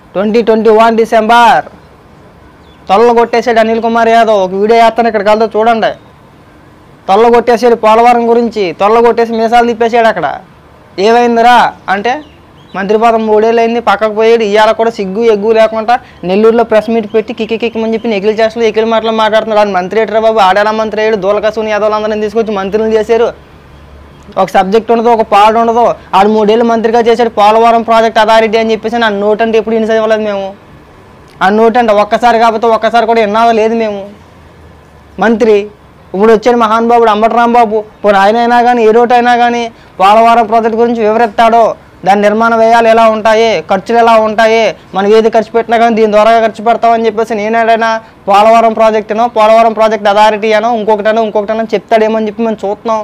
Twenty twenty one December తొల్ల కొట్టేసాడు అనిల్ కుమార్ యాదవ్ ఒక వీడియో వేస్తాను ఇక్కడ కలదో చూడండి తొల్ల కొట్టేసాడు పోలవరం గురించి తొల్ల కొట్టేసి మీసాలు తిప్పేసాడు అక్కడ ఏమైందిరా అంటే మంత్రి పదం మూడేళ్ళు అయింది పక్కకు పోయాడు ఇవాళ కూడా సిగ్గు ఎగ్గు లేకుండా నెల్లూరులో ప్రెస్ మీట్ పెట్టి కిక్కి కిక్కమని చెప్పి ఎకిలి చేస్తలు ఎకిలి మాటలు మాట్లాడుతున్నాడు ఆయన మంత్రి ఏటరా బాబు ఆడేలా మంత్రి అయ్యాడు దూలకసుని యాదవులందరినీ తీసుకొచ్చి మంత్రులు చేశారు ఒక సబ్జెక్ట్ ఉండదు ఒక పాడు ఉండదు ఆడు మూడేళ్ళు మంత్రిగా చేశాడు పోలవరం ప్రాజెక్ట్ అథారిటీ అని చెప్పేసి నా నోట్ అంటే ఎప్పుడు ఇన్ని చదవలేదు మేము ఆ నోట్ అంటే ఒక్కసారి కాకపోతే ఒక్కసారి కూడా విన్నావా లేదు మేము మంత్రి ఇప్పుడు వచ్చాడు మహానుభావుడు అంబటి రాంబాబు ఇప్పుడు ఆయన అయినా కానీ ఏ రోడ్ అయినా కానీ పోలవరం ప్రాజెక్ట్ గురించి వివరిస్తాడో దాని నిర్మాణ వ్యయాలు ఎలా ఉంటాయి ఖర్చులు ఎలా ఉంటాయి మనం ఏది ఖర్చు పెట్టినా కానీ దీని ద్వారా ఖర్చు పెడతామని చెప్పేసి నేనేడైనా పోలవరం ప్రాజెక్టునో పోలవరం ప్రాజెక్ట్ అథారిటీ అనో ఇంకొకటనో ఇంకొకటనో చెప్తాడేమో అని చెప్పి మేము చూస్తున్నాం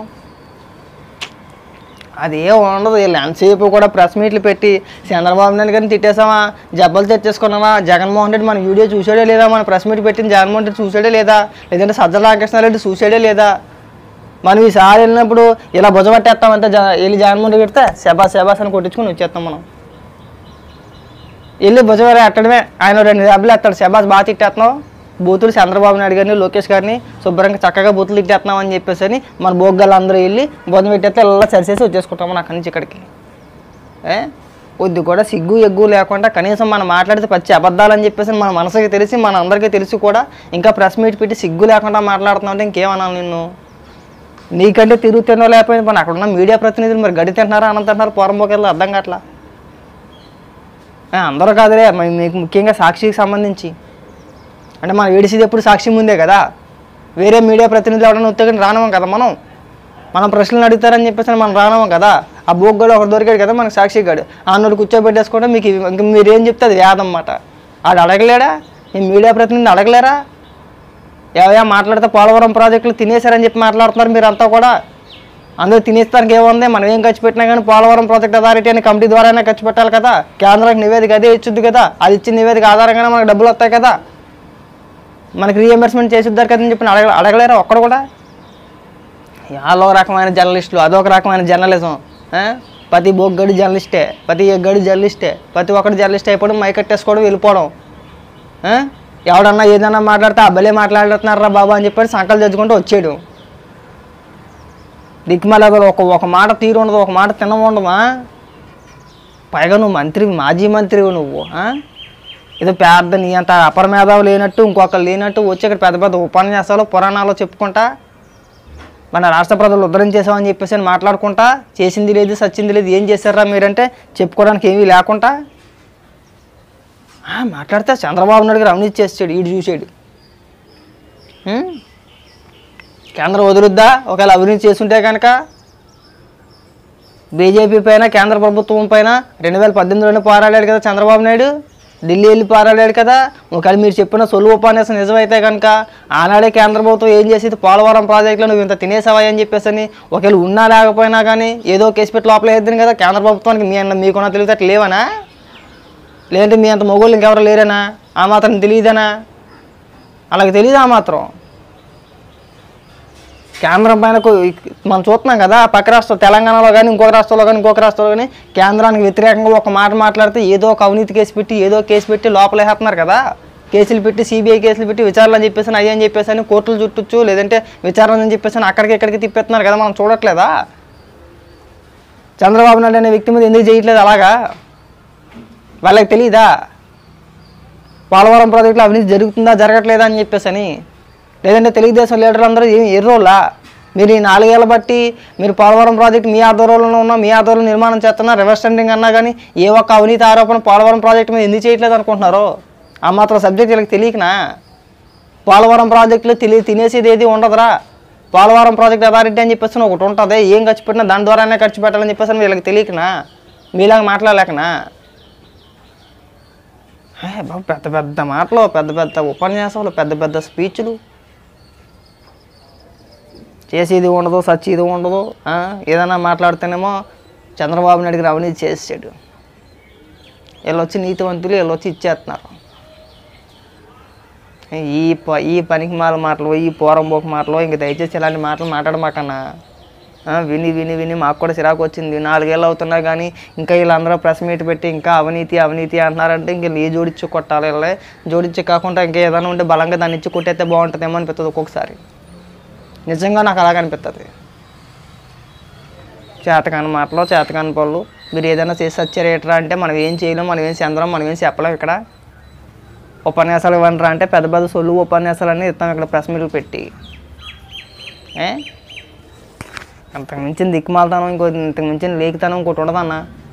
అది ఏం ఉండదు వీళ్ళు ఎంతసేపు కూడా ప్రెస్ మీట్లు పెట్టి చంద్రబాబు నాయుడు గారిని తిట్టేసామా జబ్బలు తెచ్చేసుకున్నామా జగన్మోహన్ రెడ్డి మన వీడియో చూసాడే లేదా మన ప్రెస్ మీట్ పెట్టిన జగన్మోహన్ రెడ్డి చూసాడే లేదా లేదంటే సజ్జల రామకృష్ణారెడ్డి చూసాడే లేదా మనం ఈసారి వెళ్ళినప్పుడు ఇలా భుజపట్టేస్తామంటే జ వెళ్ళి జగన్మోహన్ రెడ్డి పెడితే శబాస్ శబాస్ అని కొట్టించుకొని వచ్చేస్తాం మనం వెళ్ళి భుజవరే ఎట్టడమే ఆయన రెండు దెబ్బలు ఎత్తాడు శబాస్ బాగా తిట్టేస్తున్నావు బూతులు చంద్రబాబు నాయుడు గారిని లోకేష్ గారిని శుభ్రంగా చక్కగా బూతులు తిట్టేస్తున్నాం అని చెప్పేసి అని మన బోగ్గలు అందరూ వెళ్ళి భుజం పెట్టేస్తే ఇలా సరిచేసి వచ్చేసుకుంటాం మనం అక్కడి నుంచి ఇక్కడికి ఏ కొద్ది కూడా సిగ్గు ఎగ్గు లేకుండా కనీసం మనం మాట్లాడితే పచ్చి అబద్ధాలని చెప్పేసి మన మనసుకి తెలిసి మన అందరికీ తెలిసి కూడా ఇంకా ప్రెస్ మీట్ పెట్టి సిగ్గు లేకుండా మాట్లాడుతున్నావు అంటే ఇంకేమనాలి నిన్ను నీకంటే తిరుగుతున్నో లేకపోయింది మన అక్కడ ఉన్న మీడియా ప్రతినిధులు మరి గడి తింటున్నారా అన్నం తింటున్నారు పోరంపోకెళ్ళి అర్థం కావట్లా ఏ, అందరూ కాదులే మరి మీకు ముఖ్యంగా సాక్షికి సంబంధించి అంటే మనం ఏడిసేది ఎప్పుడు సాక్షి ముందే కదా వేరే మీడియా ప్రతినిధులు ఎవరైనా వస్తే కానీ రానవం కదా మనం మనం ప్రశ్నలు అడుగుతారని చెప్పేసి మనం రానవం కదా ఆ బోగ్గడు ఒకటి దొరికాడు కదా మనకు సాక్షి గాడు అన్నోడు కూర్చోబెట్టేసుకుంటే మీకు ఇవి- ఇంక మీరేం చెప్తే అది వేదం అన్నమాట ఆడు అడగలేడా ఈ మీడియా ప్రతినిధి అడగలేరా ఏవయా మాట్లాడితే పోలవరం ప్రాజెక్టులు తినేశారని చెప్పి మాట్లాడుతున్నారు మీరంతా కూడా అందరూ తినేస్తానికి ఏముంది మనం ఏం ఖర్చు పెట్టినా కానీ పోలవరం ప్రాజెక్ట్ అథారిటీ అనే కమిటీ ద్వారానే ఖర్చు పెట్టాలి కదా కేంద్రానికి నివేదిక అదే ఇచ్చుద్ది కదా అది ఇచ్చిన నివేదిక ఆధారంగానే మనకు డబ్బులు వస్తాయి కదా మనకి రీఎంబర్స్మెంట్ చేసిద్దారు కదా అని చెప్పి అడగ అడగలేరా ఒక్కడు కూడా వాళ్ళొక రకమైన జర్నలిస్టులు అదొక రకమైన జర్నలిజం ఆ? ప్రతి బొగ్గడు జర్నలిస్టే ప్రతి ఎగ్గడు జర్నలిస్టే ప్రతి ఒక్కడు జర్నలిస్ట్ అయిపోవడం మైకట్టేసుకోవడం వెళ్ళిపోవడం ఆ? ఎవడన్నా ఏదన్నా మాట్లాడితే అబ్బలే మాట్లాడుతున్నారా బాబా అని చెప్పి సంకలు తెచ్చుకుంటూ వచ్చేయడం దిక్కుమల ఒక ఒక మాట తీరు ఉండదు ఒక మాట తిన ఉండమా పైగా నువ్వు మంత్రి మాజీ మంత్రివి నువ్వు ఆ? ఏదో పెద్ద నీ అంత అపర మేధావు లేనట్టు ఇంకొకరు లేనట్టు వచ్చి ఇక్కడ పెద్ద పెద్ద ఉపన్యాసాలు పురాణాలు చెప్పుకుంటా మన రాష్ట్ర ప్రజలు ఉద్ధరించేసామని చెప్పేసి అని మాట్లాడుకుంటా చేసింది లేదు సచ్చింది లేదు ఏం చేశారా మీరంటే చెప్పుకోవడానికి ఏమీ లేకుండా ఆ, మాట్లాడితే చంద్రబాబు నాయుడు గారు అవినీతి చేసాడు ఈడు చూసాడు ఉం? కేంద్రం వదులుద్దా ఒకవేళ అవినీతి చేస్తుంటే కనుక బీజేపీ పైన కేంద్ర ప్రభుత్వం పైన రెండు వేల పద్దెనిమిదిలోనే పోరాడాడు కదా చంద్రబాబు నాయుడు ఢిల్లీ వెళ్ళి పోరాడాడు కదా ఒకవేళ మీరు చెప్పిన సొలు ఉపన్యాసం నిజమైతే కనుక ఆనాడే కేంద్ర ప్రభుత్వం ఏం చేసేది పోలవరం ప్రాజెక్టులో నువ్వు ఇంత తినేసావా అని చెప్పేసి అని ఒకవేళ ఉన్నా లేకపోయినా కానీ ఏదో కేసు పెట్టి లోపల వేద్దాను కదా కేంద్ర ప్రభుత్వానికి మీ అన్న మీకున్న తెలివితేటలు లేవనా లేదంటే మీ అంత మొగోళ్ళు ఇంకెవరు లేరేనా ఆ మాత్రం తెలియదనా అలాగే తెలియదు ఆ మాత్రం కేంద్రం పైన కొ- మనం చూస్తున్నాం కదా పక్క రాష్ట్రం తెలంగాణలో కానీ ఇంకొక రాష్ట్రంలో కానీ ఇంకొక రాష్ట్రంలో కానీ కేంద్రానికి వ్యతిరేకంగా ఒక మాట మాట్లాడితే ఏదో ఒక అవినీతి కేసు పెట్టి ఏదో కేసు పెట్టి లోపల వేస్తున్నారు కదా కేసులు పెట్టి సిబిఐ కేసులు పెట్టి విచారణ అని చెప్పేసి అయ్యి అని చెప్పేసి అని కోర్టులు చుట్టొచ్చు లేదంటే విచారణ అని చెప్పేసి అని అక్కడికి ఇక్కడికి తిప్పేస్తున్నారు కదా మనం చూడట్లేదా చంద్రబాబు నాయుడు అనే వ్యక్తి మీద ఎందుకు చేయట్లేదు అలాగా వాళ్ళకి తెలీదా పోలవరం ప్రాజెక్టులో అవినీతి జరుగుతుందా జరగట్లేదా అని చెప్పేసి అని లేదంటే తెలుగుదేశం లీడర్లు అందరూ ఏం ఎర్రోళ్ళా మీరు ఈ నాలుగేళ్ల బట్టి మీరు పోలవరం ప్రాజెక్ట్ మీ ఆధ్వర్యంలో ఉన్న మీ ఆధ్వర్యంలో నిర్మాణం చేస్తున్నా రివర్స్ టెండింగ్ అన్నా కానీ ఏ ఒక్క అవినీతి ఆరోపణ పోలవరం ప్రాజెక్ట్ మీద ఎందుకు చేయట్లేదు అనుకుంటున్నారు ఆ మాత్రం సబ్జెక్ట్ వీళ్ళకి తెలియకనా పోలవరం ప్రాజెక్టులో తినే తినేసేది ఏది ఉండదురా పోలవరం ప్రాజెక్ట్ అథారిటీ అని చెప్పేసి ఒకటి ఉంటుంది ఏం ఖర్చు పెట్టినా దాని ద్వారానే ఖర్చు పెట్టాలని చెప్పేసి అని వీళ్ళకి తెలియకనా మీలాగా మాట్లాడలేకనా హే బాబు పెద్ద పెద్ద మాటలు పెద్ద పెద్ద ఉపన్యాసాలు పెద్ద పెద్ద స్పీచ్లు చేసేది ఉండదు సచ్చేది ఉండదు ఆ, ఏదైనా మాట్లాడితేనేమో చంద్రబాబు నాయుడు గారు అవినీతి చేసాడు వీళ్ళు వచ్చి నీతివంతులు వీళ్ళు వచ్చి ఇచ్చేస్తున్నారు ఈ ప ఈ పనికి మాల మాటలు ఈ పోరంబోకు మాటలు ఇంక దయచేసి ఇలాంటి మాటలు మాట్లాడమాకన్నా ఆ, విని విని విని మాకు కూడా చిరాకు వచ్చింది నాలుగేళ్ళు అవుతున్నా కానీ ఇంకా వీళ్ళందరూ ప్రెస్ మీట్ పెట్టి ఇంకా అవినీతి అవినీతి అంటున్నారంటే ఇంక ఏ జోడించి కొట్టాలి వీళ్ళే జోడించి కాకుండా ఇంకా ఏదైనా ఉంటే బలంగా దాన్ని ఇచ్చి కొట్టేస్తే బాగుంటుందేమో అనిపిస్తుంది ఒక్కొక్కసారి నిజంగా నాకు అలాగ అనిపిస్తుంది చేతకాని మాటలు చేతకాని పనులు మీరు ఏదైనా చేసి వచ్చారు ఏట్రా అంటే మనం ఏం చేయలేం మనం ఏం చెందరం మనం ఏం చెప్పలేం ఇక్కడ ఉపన్యాసాలు ఇవ్వండిరా అంటే పెద్ద పెద్ద సొల్లు ఉపన్యాసాలన్నీ ఇస్తాం ఇక్కడ ప్రెస్ మీట్లు పెట్టి ఏ అంతకు మించిన దిక్కుమాలతనం ఇంకో ఇంతకు మించిన లేఖతనం ఇంకోటి ఉండదన్నా